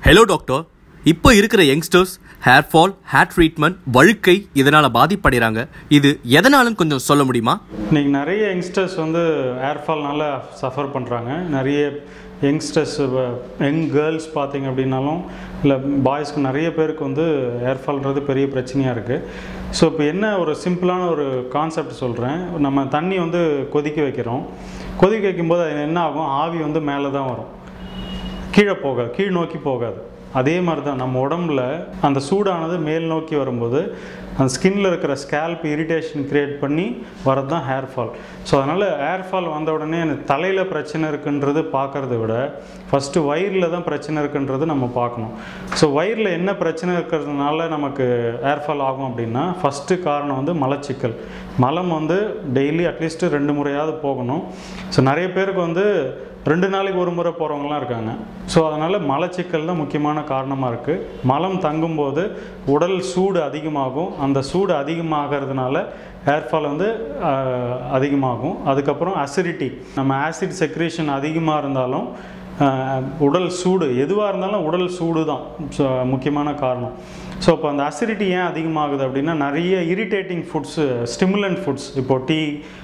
hello doctor இப்போ இருக்கிற youngsters hair fall hair treatment வழுக்கை இதனால் பாதிப்படைகிறாங்க இது எதனாலும் கொஞ்சம் சொல்ல முடியுமா இன்றைக்கி நிறைய யங்ஸ்டர்ஸ் வந்து ஏர்ஃபால்னால சஃபர் பண்ணுறாங்க நிறைய யங்ஸ்டர்ஸ் யங் கேர்ள்ஸ் பார்த்தீங்க அப்படின்னாலும் இல்லை பாய்ஸ்க்கு நிறைய பேருக்கு வந்து ஏர்ஃபால்ன்றது பெரிய பிரச்சனையாக இருக்குது ஸோ இப்போ என்ன ஒரு சிம்பிளான ஒரு கான்செப்ட் சொல்கிறேன் நம்ம தண்ணி வந்து கொதிக்க வைக்கிறோம் கொதிக்க வைக்கும்போது அது என்ன ஆகும் ஆவி வந்து மேலே தான் வரும் கீழே போகாது கீழ் நோக்கி போகாது அதே மாதிரி தான் நம்ம உடம்புல அந்த சூடானது மேல் நோக்கி வரும்போது அந்த ஸ்கின்ல இருக்கிற ஸ்கேல்ப் இரிட்டேஷன் கிரியேட் பண்ணி வரது தான் ஹேர் ஃபால் ஸோ அதனால் ஹேர் ஃபால் வந்த உடனே எனக்கு தலையில் பிரச்சனை இருக்குன்றது பார்க்கறத விட ஃபஸ்ட்டு வயிறில் தான் பிரச்சனை இருக்குன்றது நம்ம பார்க்கணும் ஸோ வயிறில் என்ன பிரச்சனை இருக்கிறதுனால நமக்கு ஹேர் ஃபால் ஆகும் அப்படின்னா ஃபஸ்ட்டு காரணம் வந்து மலச்சிக்கல் மலம் வந்து டெய்லி அட்லீஸ்ட் ரெண்டு முறையாவது போகணும் ஸோ நிறைய பேருக்கு வந்து ரெண்டு நாளைக்கு ஒரு முறை போகிறவங்களாம் இருக்காங்க ஸோ அதனால் மலச்சிக்கல் தான் முக்கியமான காரணமாக இருக்குது மலம் தங்கும்போது உடல் சூடு அதிகமாகும் அந்த சூடு அதிகமாகிறதுனால ஹேர்ஃபால் வந்து ஆஹ், அதிகமாகும் அதுக்கப்புறம் அசிடிட்டி நம்ம ஆசிட் செக்ரேஷன் அதிகமாக இருந்தாலும் ஆஹ், உடல் சூடு எதுவாக இருந்தாலும் உடல் சூடு தான் ஸோ முக்கியமான காரணம் ஸோ இப்போ அந்த அசிடிட்டி ஏன் அதிகமாகுது அப்படின்னா நிறைய இரிட்டேட்டிங் ஃபுட்ஸு ஸ்டிமுலண்ட் ஃபுட்ஸ் இப்போ டீ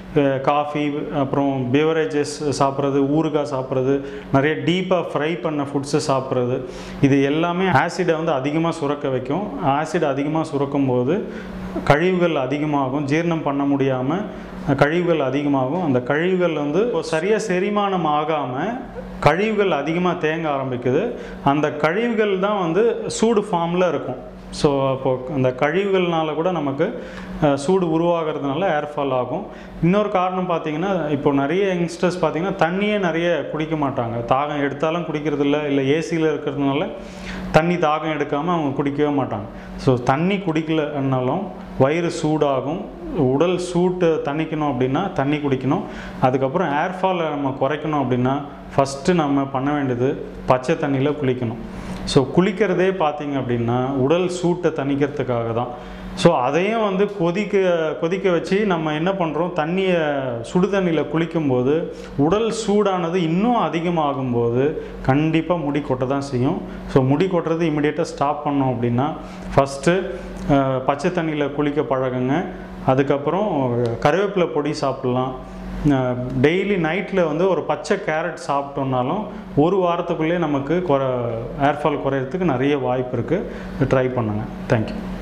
காஃபி அப்புறம் பிவரேஜஸ் சாப்பிட்றது ஊறுகாய் சாப்பிட்றது நிறைய டீப்பாக ஃப்ரை பண்ண ஃபுட்ஸு சாப்பிட்றது இது எல்லாமே ஆசிடை வந்து அதிகமாக சுரக்க வைக்கும் ஆசிட் அதிகமாக சுரக்கும் போது கழிவுகள் அதிகமாகும் ஜீரணம் பண்ண முடியாமல் கழிவுகள் அதிகமாகும் அந்த கழிவுகள் வந்து சரியாக செரிமானம் ஆகாமல் கழிவுகள் அதிகமாக தேங்க ஆரம்பிக்குது அந்த கழிவுகள் தான் வந்து சூடு ஃபார்மில் இருக்கும் ஸோ அப்போது அந்த கழிவுகள்னால கூட நமக்கு அஹ், சூடு உருவாகிறதுனால ஏர்ஃபால் ஆகும் இன்னொரு காரணம் பார்த்தீங்கன்னா இப்போ நிறைய யங்ஸ்டர்ஸ் பார்த்தீங்கன்னா தண்ணியே நிறைய குடிக்க மாட்டாங்க தாகம் எடுத்தாலும் குடிக்கிறதில்ல இல்லை ஏசியில் இருக்கிறதுனால தண்ணி தாகம் எடுக்காமல் அவங்க குடிக்கவே மாட்டாங்க ஸோ தண்ணி குடிக்கலன்னாலும் வயிறு சூடாகும் உடல் சூட்டை தணிக்கணும் அப்படின்னா தண்ணி குடிக்கணும் அதுக்கப்புறம் ஏர்ஃபாலை நம்ம குறைக்கணும் அப்படின்னா ஃபஸ்ட்டு நம்ம பண்ண வேண்டியது பச்சை தண்ணியில் குளிக்கணும் ஸோ குளிக்கிறதே பார்த்தீங்க அப்படின்னா உடல் சூட்டை தணிக்கிறதுக்காக தான் ஸோ அதையும் வந்து கொதிக்க கொதிக்க வச்சு நம்ம என்ன பண்ணுறோம் தண்ணியை சுடு தண்ணியில் குளிக்கும்போது உடல் சூடானது இன்னும் அதிகமாகும்போது கண்டிப்பாக முடி கொட்ட தான் செய்யும் ஸோ முடி கொட்டுறது இமிடியேட்டாக ஸ்டாப் பண்ணோம் அப்படின்னா ஃபஸ்ட்டு பச்சை தண்ணியில் குளிக்க பழகுங்க அதுக்கப்புறம் கருவேப்பிலை பொடி சாப்பிட்லாம் டெய்லி நைட்டில் வந்து ஒரு பச்சை கேரட் சாப்பிட்டோம்னாலும் ஒரு வாரத்துக்குள்ளேயே நமக்கு குறை ஏர்ஃபால் குறையிறதுக்கு நிறைய வாய்ப்பு இருக்குது ட்ரை பண்ணுங்கள் தேங்க்யூ